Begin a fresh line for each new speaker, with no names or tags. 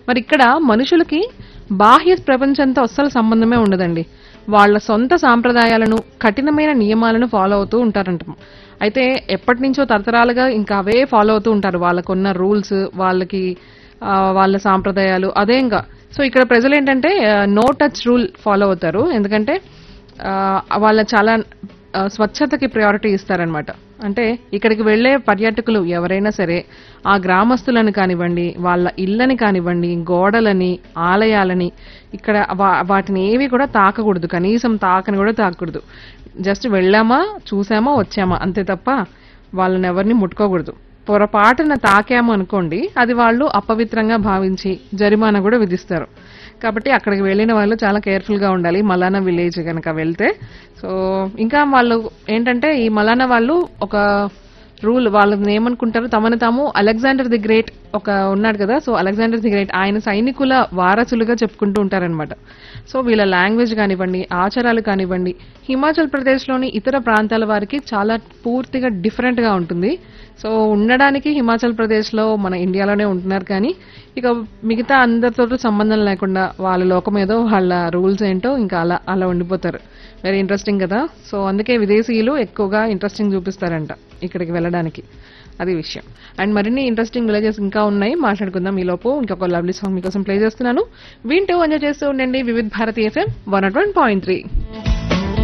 మరి ఇక్కడ మనుషులకి బాహ్య ప్రపంచంతో అస్సలు సంబంధమే ఉండదండి వాళ్ళ సొంత సాంప్రదాయాలను కఠినమైన నియమాలను ఫాలో అవుతూ ఉంటారంట అయితే ఎప్పటి నుంచో తరతరాలుగా ఇంకా అవే ఫాలో అవుతూ ఉంటారు వాళ్ళకున్న రూల్స్ వాళ్ళకి ఆ, వాళ్ళ సాంప్రదాయాలు అదే ఇంకా సో ఇక్కడ ప్రజలు ఏంటంటే నో టచ్ రూల్ ఫాలో అవుతారు ఎందుకంటే ఆ, వాళ్ళ చాలా ఆ, స్వచ్ఛతకి ప్రయారిటీ ఇస్తారనమాట అంటే ఇక్కడికి వెళ్ళే పర్యాటకులు ఎవరైనా సరే ఆ గ్రామస్తులను కానివ్వండి వాళ్ళ ఇళ్ళని కానివ్వండి గోడలని ఆలయాలని ఇక్కడ వా- వాటిని ఏవి కూడా తాకకూడదు కనీసం తాకని కూడా తాకకూడదు జస్ట్ వెళ్ళామా చూసామా వచ్చామా అంతే తప్ప వాళ్ళని ఎవరిని ముట్టుకోకూడదు పొరపాటున తాకాము అనుకోండి అది వాళ్ళు అపవిత్రంగా భావించి జరిమానా కూడా విధిస్తారు కాబట్టి అక్కడికి వెళ్ళిన వాళ్ళు చాలా కేర్ఫుల్ గా ఉండాలి మలానా విలేజ్ కనుక వెళ్తే సో ఇంకా వాళ్ళు ఏంటంటే ఈ మలానా వాళ్ళు ఒక రూల్ వాళ్ళని ఏమనుకుంటారు తమను తాము అలెగ్జాండర్ ది గ్రేట్ ఒక ఉన్నాడు కదా సో అలెగ్జాండర్ ది గ్రేట్ ఆయన సైనికుల వారసులుగా చెప్పుకుంటూ ఉంటారనమాట సో వీళ్ళ లాంగ్వేజ్ కానివ్వండి ఆచారాలు కానివ్వండి హిమాచల్ ప్రదేశ్లోని ఇతర ప్రాంతాల వారికి చాలా పూర్తిగా డిఫరెంట్ గా ఉంటుంది సో ఉండడానికి హిమాచల్ ప్రదేశ్లో మన ఇండియాలోనే ఉంటున్నారు కానీ ఇక మిగతా అందరితో సంబంధం లేకుండా వాళ్ళ లోకం ఏదో వాళ్ళ రూల్స్ ఏంటో ఇంకా అలా అలా ఉండిపోతారు వెరీ ఇంట్రెస్టింగ్ కదా సో అందుకే విదేశీయులు ఎక్కువగా ఇంట్రెస్టింగ్ చూపిస్తారంట ఇక్కడికి వెళ్ళడానికి అది విషయం అండ్ మరిన్ని ఇంట్రెస్టింగ్ విలేజెస్ ఇంకా ఉన్నాయి మాట్లాడుకుందాం ఈ లోపు ఇంకొక లవ్లీ సాంగ్ మీకోసం ప్లే చేస్తున్నాను వింటూ ఎంజాయ్ చేస్తూ ఉండండి Vividh Bharati FM one not one point three